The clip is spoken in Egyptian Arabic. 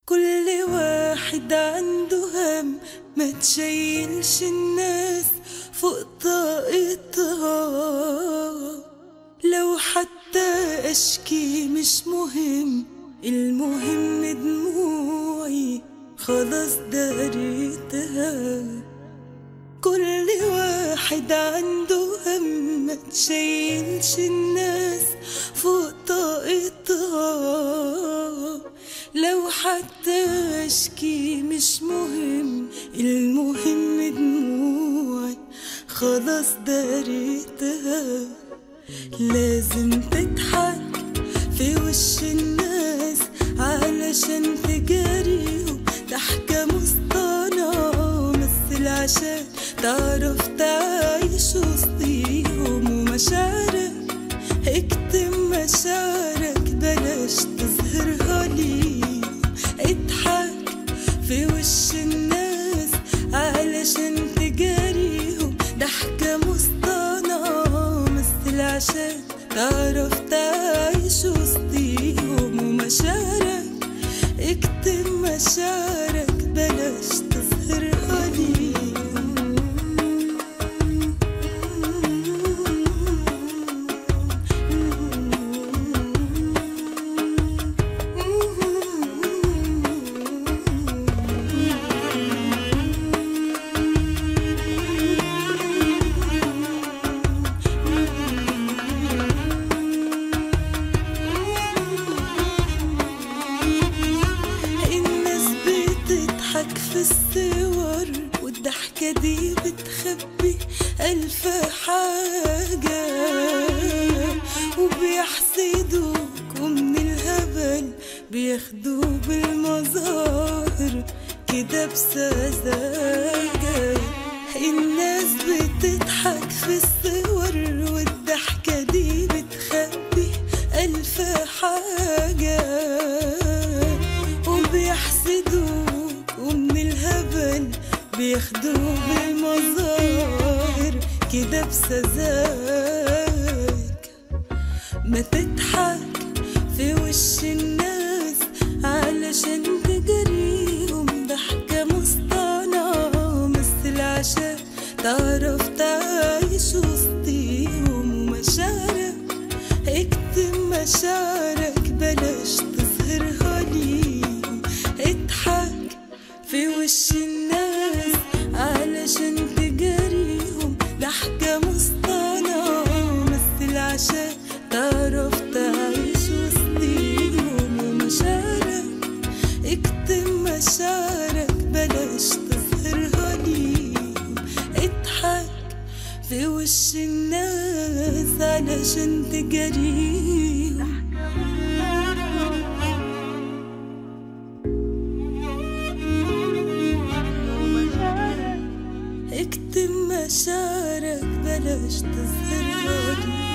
كل واحد عنده هم ما تشيلش الناس فوق طاقتها لو حتى اشكي مش مهم المهم دموعي خلاص داريتها كل واحد عنده هم ما تشيلش الناس فوق طاقتها لو حتى اشكي مش مهم المهم دموعي خلاص داريتها لازم تضحك في وش الناس علشان تجاريهم ضحكة مصطنعة مثل عشان تعرف تعيش وسطيهم ومشاعرك اكتم مشاعرك بلاش تظهرها ليهم اضحك في وش الناس علشان تجاريهم ضحكة مصطنعة مثل عشان تعرف تعيش وسطيهم ومشاعرك اكتم مشاعرك بلاش تظهرها الناس بتضحك في الصور والضحكة دي بتخبي ألف حاجة وبيحسدوك ومن الهبل بياخدوا بالمظاهر كده بسذاجة الناس بتضحك في الصور والضحكة دي بتخبي ألف حاجة وبيحسدوك ومن الهبل بياخدوا بالمظاهر كده بسذاجة ما تضحك في وش الناس علشان تجريهم ضحكة مصطنعة مثل عشان تعرف تعيش وسطيهم ومشاعرك اكتم مشاعرك بلاش تظهرها ليهم اضحك في وش الناس علشان تجاريهم ضحكة مصطنعة مثل عشان تعرف تعيش وسطيهم ومشاعرك اكتم مشاعرك بلاش تظهرها ليهم اضحك في وش الناس علشان تجاريهم اكتم مشاعرك بلاش تظهرها ليهم